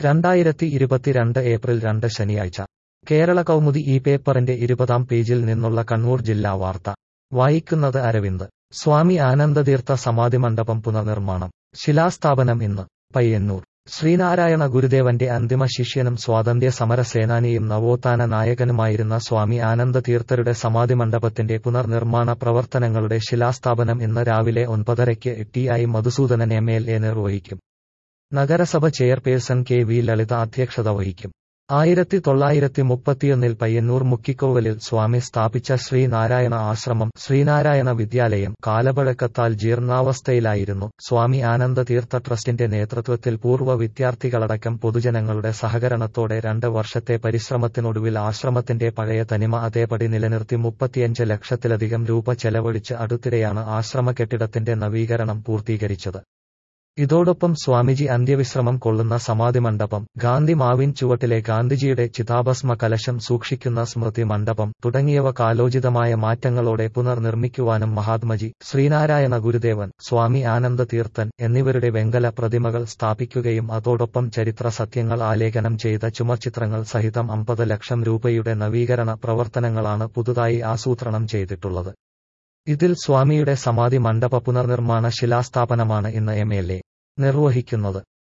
രണ്ടായിരത്തി ഇരുപത്തിരണ്ട് ഏപ്രിൽ രണ്ട് ശനിയാഴ്ച കേരള കൗമുദി ഈ പേപ്പറിന്റെ ഇരുപതാം പേജിൽ നിന്നുള്ള കണ്ണൂർ ജില്ലാ വാർത്ത വായിക്കുന്നത് അരവിന്ദ് സ്വാമി ആനന്ദതീർത്ഥ സമാധി മണ്ഡപം പുനർനിർമ്മാണം ശിലാസ്ഥാപനം ഇന്ന് പയ്യന്നൂർ ശ്രീനാരായണ ഗുരുദേവന്റെ അന്തിമ ശിഷ്യനും സ്വാതന്ത്ര്യ സമര സേനാനിയും നവോത്ഥാന നായകനുമായിരുന്ന സ്വാമി ആനന്ദതീർത്ഥരുടെ സമാധി മണ്ഡപത്തിന്റെ പുനർനിർമ്മാണ പ്രവർത്തനങ്ങളുടെ ശിലാസ്ഥാപനം ഇന്ന് രാവിലെ ഒൻപതരയ്ക്ക് T I Madhusoodanan M L A നിർവഹിക്കും നഗരസഭ ചെയർപേഴ്സൺ കെ വി ലളിത അധ്യക്ഷത വഹിക്കും ആയിരത്തി തൊള്ളായിരത്തി മുപ്പത്തിയൊന്നിൽ പയ്യന്നൂർ മുക്കിക്കോവലിൽ സ്വാമി സ്ഥാപിച്ച ശ്രീനാരായണ ആശ്രമം ശ്രീനാരായണ വിദ്യാലയം കാലപഴക്കത്താൽ ജീർണാവസ്ഥയിലായിരുന്നു സ്വാമി ആനന്ദ തീർത്ഥ ട്രസ്റ്റിന്റെ നേതൃത്വത്തിൽ പൂർവ്വ വിദ്യാർത്ഥികളടക്കം പൊതുജനങ്ങളുടെ സഹകരണത്തോടെ രണ്ട് വർഷത്തെ പരിശ്രമത്തിനൊടുവിൽ ആശ്രമത്തിന്റെ പഴയ തനിമ അതേപടി നിലനിർത്തി മുപ്പത്തിയഞ്ച് ലക്ഷത്തിലധികം രൂപ ചെലവഴിച്ച് അടുത്തിടെയാണ് ആശ്രമ കെട്ടിടത്തിന്റെ നവീകരണം പൂർത്തീകരിച്ചത് ഇതോടൊപ്പം സ്വാമിജി അന്ത്യവിശ്രമം കൊള്ളുന്ന സമാധി മണ്ഡപം ഗാന്ധി മാവിൻ ചുവട്ടിലെ ഗാന്ധിജിയുടെ ചിതാഭസ്മ കലശം സൂക്ഷിക്കുന്ന സ്മൃതി മണ്ഡപം തുടങ്ങിയവ കാലോചിതമായ മാറ്റങ്ങളോടെ പുനർനിർമ്മിക്കുവാനും മഹാത്മജി ശ്രീനാരായണ ഗുരുദേവൻ സ്വാമി ആനന്ദ തീർത്ഥൻ എന്നിവരുടെ വെങ്കല പ്രതിമകൾ സ്ഥാപിക്കുകയും അതോടൊപ്പം ചരിത്ര സത്യങ്ങൾ ആലേഖനം ചെയ്ത ചുമർചിത്രങ്ങൾ സഹിതം അമ്പത് ലക്ഷം രൂപയുടെ നവീകരണ പ്രവർത്തനങ്ങളാണ് പുതുതായി ആസൂത്രണം ചെയ്തിട്ടുള്ളത് ഇതിൽ സ്വാമിയുടെ സമാധി മണ്ഡപ പുനർനിർമ്മാണ ശിലാസ്ഥാപനമാണ് ഇന്ന് എം എൽ എ നിർവഹിക്കുന്നത്